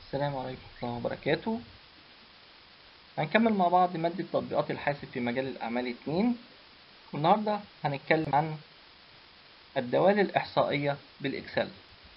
السلام عليكم ورحمة الله وبركاته هنكمل مع بعض مادة تطبيقات الحاسب في مجال الأعمال 2 والنهاردة هنتكلم عن الدوال الإحصائية بالإكسل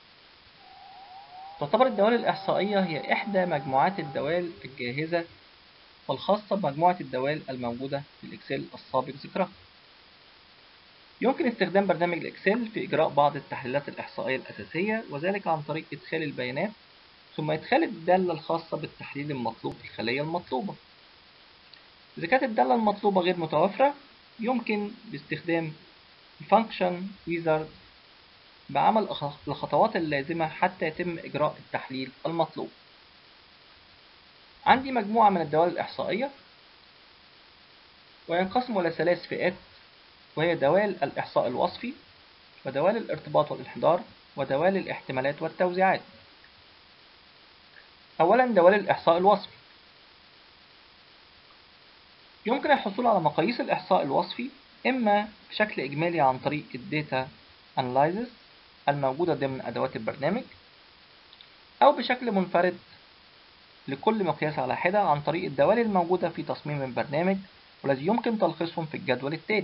تعتبر الدوال الإحصائية هي إحدى مجموعات الدوال الجاهزة والخاصة بمجموعة الدوال الموجودة في الإكسل السابق ذكرها يمكن استخدام برنامج الإكسل في إجراء بعض التحليلات الإحصائية الأساسية وذلك عن طريق إدخال البيانات ثم إدخال الدالة الخاصة بالتحليل المطلوب في الخلية المطلوبة إذا كانت الدالة المطلوبة غير متوفرة يمكن باستخدام الفانكشن ويزارد بعمل الخطوات اللازمة حتى يتم إجراء التحليل المطلوب عندي مجموعة من الدوال الإحصائية وينقسم إلى ثلاث فئات وهي دوال الإحصاء الوصفي ودوال الارتباط والانحدار ودوال الاحتمالات والتوزيعات أولا دوال الإحصاء الوصفي يمكن الحصول على مقاييس الإحصاء الوصفي إما بشكل إجمالي عن طريق الداتا Analysis الموجودة ضمن أدوات البرنامج أو بشكل منفرد لكل مقياس على حدة عن طريق الدوال الموجودة في تصميم البرنامج والذي يمكن تلخيصهم في الجدول التالي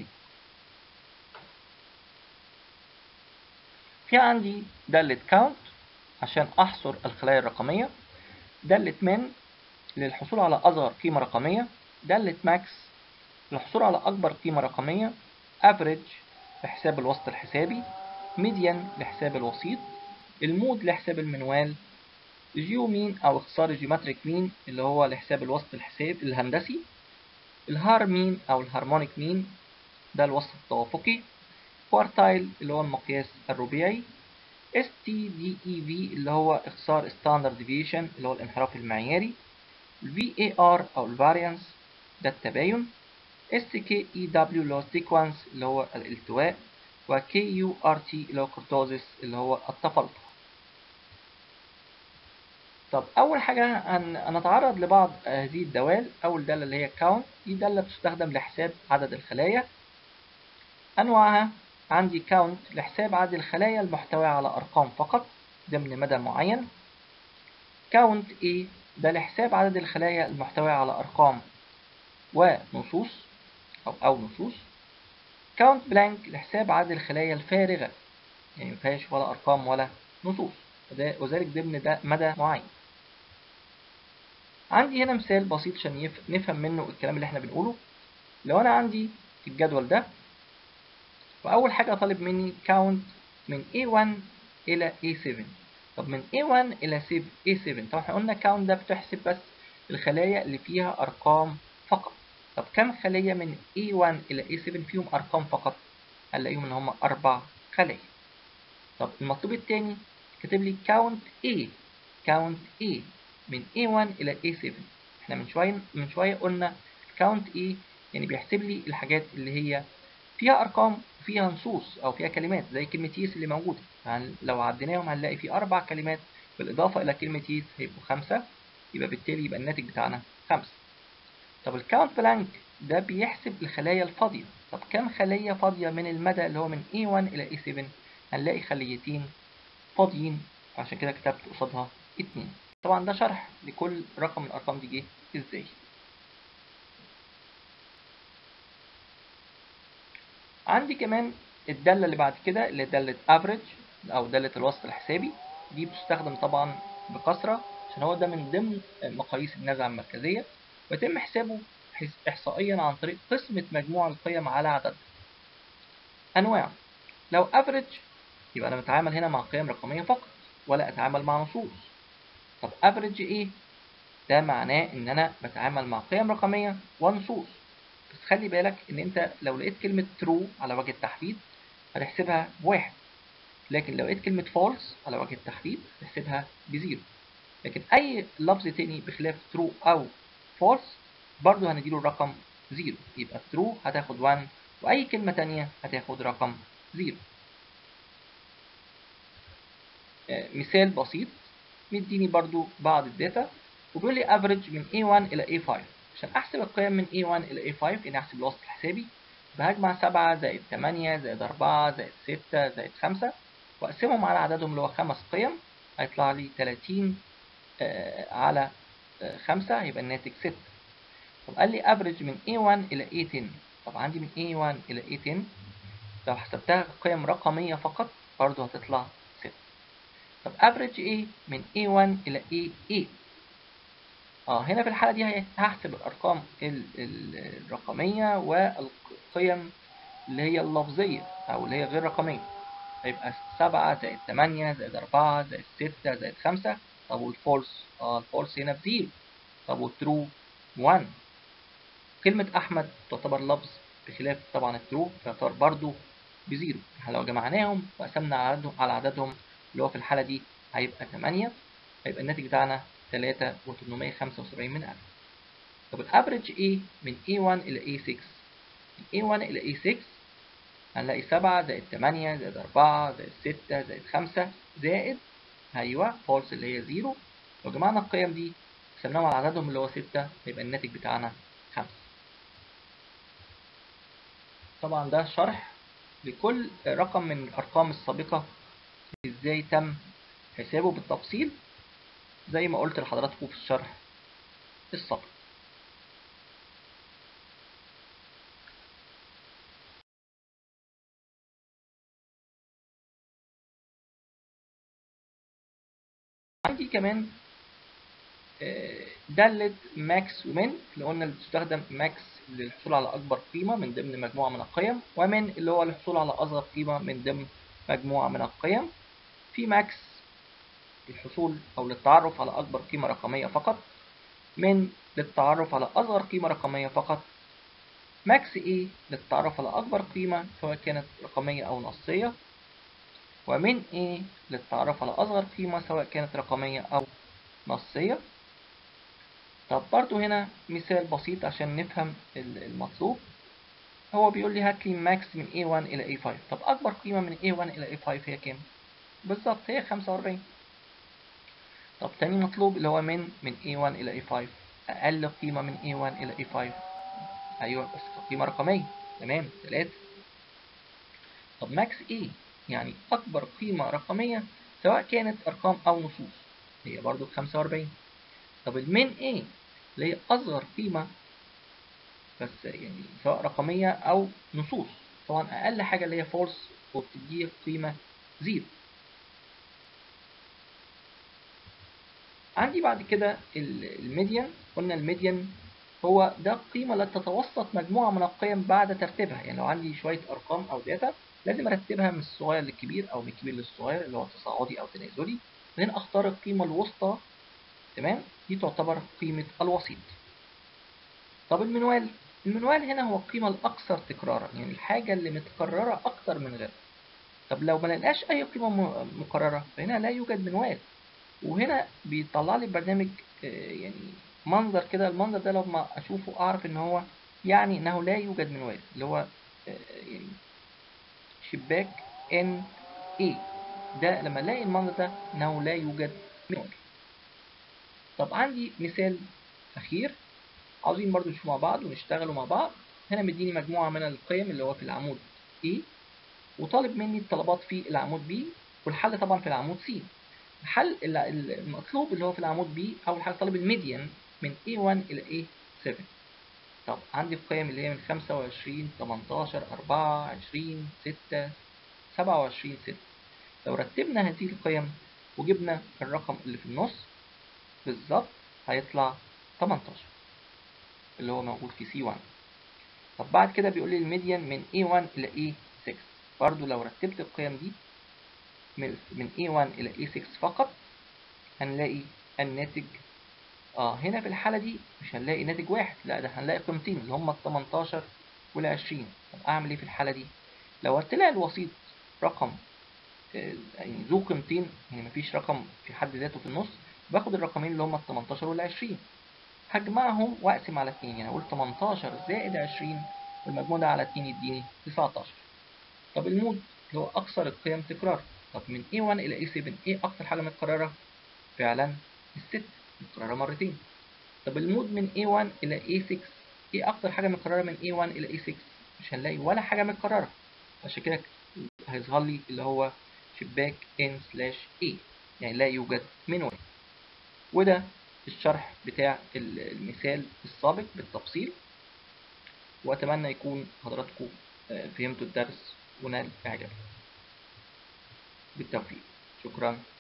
في عندي دالة count عشان أحصر الخلايا الرقمية دالة min للحصول على أصغر قيمة رقمية دالة max للحصول على أكبر قيمة رقمية average لحساب الوسط الحسابي median لحساب الوسيط المود لحساب المنوال جيو مين أو اختصار جيومتريك مين اللي هو لحساب الوسط الحساب الهندسي الهار مين أو الهارمونيك مين ده الوسط التوافقي كوارتايل اللي هو المقياس الربيعي STDEV اللي هو اختصار Standard Deviation اللي هو الانحراف المعياري VAR أو الفاريانس ده التباين SKEW اللي هو Sequence اللي هو الالتواء و KURT اللي هو Kurtosis اللي هو التفلق طب أول حاجة هنتعرض لبعض هذه الدوال أول دالة اللي هي count دي دالة بتستخدم لحساب عدد الخلايا أنواعها عندي count لحساب عدد الخلايا المحتوية على أرقام فقط ضمن مدى معين count A ده لحساب عدد الخلايا المحتوية على أرقام ونصوص أو أو نصوص count blank لحساب عدد الخلايا الفارغة يعني مفيهاش ولا أرقام ولا نصوص وذلك ضمن ده مدى معين عندي هنا مثال بسيط عشان نفهم منه الكلام اللي احنا بنقوله لو أنا عندي الجدول ده فأول حاجة طالب مني count من A1 إلى A7 طب من A1 إلى A7 طب احنا قلنا count ده بتحسب بس الخلايا اللي فيها أرقام فقط طب كم خلية من A1 إلى A7 فيهم أرقام فقط هنلاقيهم إن هم أربع خلايا طب المطلوب التاني كاتب لي count A count A من A1 إلى A7 احنا من شوية من شوية قلنا count A يعني بيحسب لي الحاجات اللي هي فيها أرقام وفيها نصوص أو فيها كلمات زي كلمة يس اللي موجودة يعني لو عديناهم هنلاقي في أربع كلمات بالإضافة إلى كلمة يس هيبقوا خمسة يبقى بالتالي يبقى الناتج بتاعنا خمسة طب الكاونت بلانك ده بيحسب الخلايا الفاضية طب كم خلية فاضية من المدى اللي هو من A1 إلى A7 هنلاقي خليتين فاضيين عشان كده كتبت قصادها اتنين طبعا ده شرح لكل رقم من الأرقام دي جه ازاي عندي كمان الدالة اللي بعد كده اللي دالة average أو دالة الوسط الحسابي دي بتستخدم طبعا بكثرة عشان هو ده من ضمن مقاييس النزعة المركزية ويتم حسابه إحصائيا عن طريق قسمة مجموع القيم على عدد أنواع لو average يبقى أنا بتعامل هنا مع قيم رقمية فقط ولا أتعامل مع نصوص طب average إيه؟ ده معناه إن أنا بتعامل مع قيم رقمية ونصوص بس خلي بالك ان انت لو لقيت كلمة true على وجه التحديد هتحسبها بواحد لكن لو لقيت كلمة false على وجه التحديد هتحسبها بزيرو لكن اي لفظ تاني بخلاف true او false برضو هنديله الرقم زيرو يبقى true هتاخد 1 واي كلمة تانية هتاخد رقم زيرو آه مثال بسيط مديني برضو بعض الداتا وبيقول لي average من A1 إلى A5 عشان احسب القيم من A1 إلى A5 يعني احسب الوسط الحسابي بهجمع 7 زائد 8 زائد 4 زائد 6 زائد 5 واقسمهم على عددهم اللي هو خمس قيم هيطلع لي 30 آه على آه خمسة هيبقى الناتج ستة طب قال لي افريج من A1 إلى A10 طب عندي من A1 إلى A10 لو حسبتها قيم رقمية فقط برضه هتطلع ستة طب افريج A من A1 إلى A8 اه هنا في الحالة دي هحسب الأرقام الرقمية والقيم اللي هي اللفظية أو اللي هي غير رقمية هيبقى سبعة زائد تمانية زائد أربعة زائد ستة زائد خمسة طب والفولس اه الفولس هنا بزيرو طب والترو 1 كلمة أحمد تعتبر لفظ بخلاف طبعا الترو تعتبر برضو بزيرو احنا لو جمعناهم وقسمنا عددهم على عددهم اللي هو في الحالة دي هيبقى تمانية هيبقى الناتج بتاعنا تلاتة وتمنمية خمسة وسبعين من ألف طب الأفريج A من A1 إلى A6 من A1 إلى A6 هنلاقي سبعة زائد تمانية زائد أربعة زائد ستة زائد خمسة زائد أيوة فولس اللي هي زيرو لو جمعنا القيم دي قسمناهم على عددهم اللي هو ستة هيبقى الناتج بتاعنا خمسة طبعا ده شرح لكل رقم من الأرقام السابقة ازاي تم حسابه بالتفصيل زي ما قلت لحضراتكم في الشرح السابق عندي كمان دالة ماكس ومن اللي قلنا اللي بتستخدم ماكس للحصول على أكبر قيمة من ضمن مجموعة من القيم ومن اللي هو الحصول على أصغر قيمة من ضمن مجموعة من القيم في ماكس للحصول أو للتعرف على أكبر قيمة رقمية فقط من للتعرف على أصغر قيمة رقمية فقط ماكس A للتعرف على أكبر قيمة سواء كانت رقمية أو نصية ومن A للتعرف على أصغر قيمة سواء كانت رقمية أو نصية طب برضو هنا مثال بسيط عشان نفهم المطلوب هو بيقول لي هات لي ماكس من A1 إلى A5 طب أكبر قيمة من A1 إلى A5 هي كام؟ بالظبط هي 45 طب تاني مطلوب اللي هو من من A1 إلى A5 أقل قيمة من A1 إلى A5 أيوة بس قيمة رقمية تمام 3 طب ماكس A يعني أكبر قيمة رقمية سواء كانت أرقام أو نصوص هي برضو 45 طب المين A اللي هي أصغر قيمة بس يعني سواء رقمية أو نصوص طبعا أقل حاجة اللي هي فولس وبتديه قيمة زيرو عندي بعد كده الميديان قلنا الميديان هو ده القيمة التي تتوسط مجموعة من القيم بعد ترتيبها يعني لو عندي شوية أرقام أو داتا لازم أرتبها من الصغير للكبير أو من الكبير للصغير اللي هو تصاعدي أو تنازلي بعدين أختار القيمة الوسطى تمام دي تعتبر قيمة الوسيط طب المنوال المنوال هنا هو القيمة الأكثر تكرارا يعني الحاجة اللي متكررة أكتر من غيرها طب لو ما لقاش أي قيمة مكررة فهنا لا يوجد منوال وهنا بيطلع لي البرنامج يعني منظر كده المنظر ده لما أشوفه أعرف إن هو يعني إنه لا يوجد منوال اللي هو يعني شباك ان اي ده لما الاقي المنظر ده انه لا يوجد منوال طب عندي مثال اخير عاوزين برضو نشوف مع بعض ونشتغلوا مع بعض هنا مديني مجموعة من القيم اللي هو في العمود A وطالب مني الطلبات في العمود B والحل طبعا في العمود C الحل المطلوب اللي هو في العمود B أول حاجة طالب الميديان من A1 إلى A7 طب عندي القيم اللي هي من 25 18 4 20 6 27 6 لو رتبنا هذه القيم وجبنا الرقم اللي في النص بالظبط هيطلع 18 اللي هو موجود في C1 طب بعد كده بيقول لي الميديان من A1 إلى A6 برضو لو رتبت القيم دي من A1 إلى A6 فقط هنلاقي الناتج اه هنا في الحالة دي مش هنلاقي ناتج واحد لا ده هنلاقي قيمتين اللي هما ال 18 وال 20 طب اعمل ايه في الحالة دي لو طلع الوسيط رقم يعني ذو قيمتين يعني مفيش رقم في حد ذاته في النص باخد الرقمين اللي هما ال 18 وال 20 هجمعهم واقسم على 2 يعني اقول 18 زائد 20 والمجموع ده على 2 يديني 19 طب المود اللي هو اكثر القيم تكرار طب من A1 إلى A7 ايه اكتر حاجة متكررة فعلا الست متكررة مرتين طب المود من A1 إلى A6 ايه اكتر حاجة متكررة من A1 إلى A6 مش هنلاقي ولا حاجة متكررة عشان كده هيظهر لي اللي هو شباك N سلاش A يعني لا يوجد منوال وده الشرح بتاع المثال السابق بالتفصيل وأتمنى يكون حضراتكم فهمتوا الدرس ونال إعجابكم بالتوفيق شكرا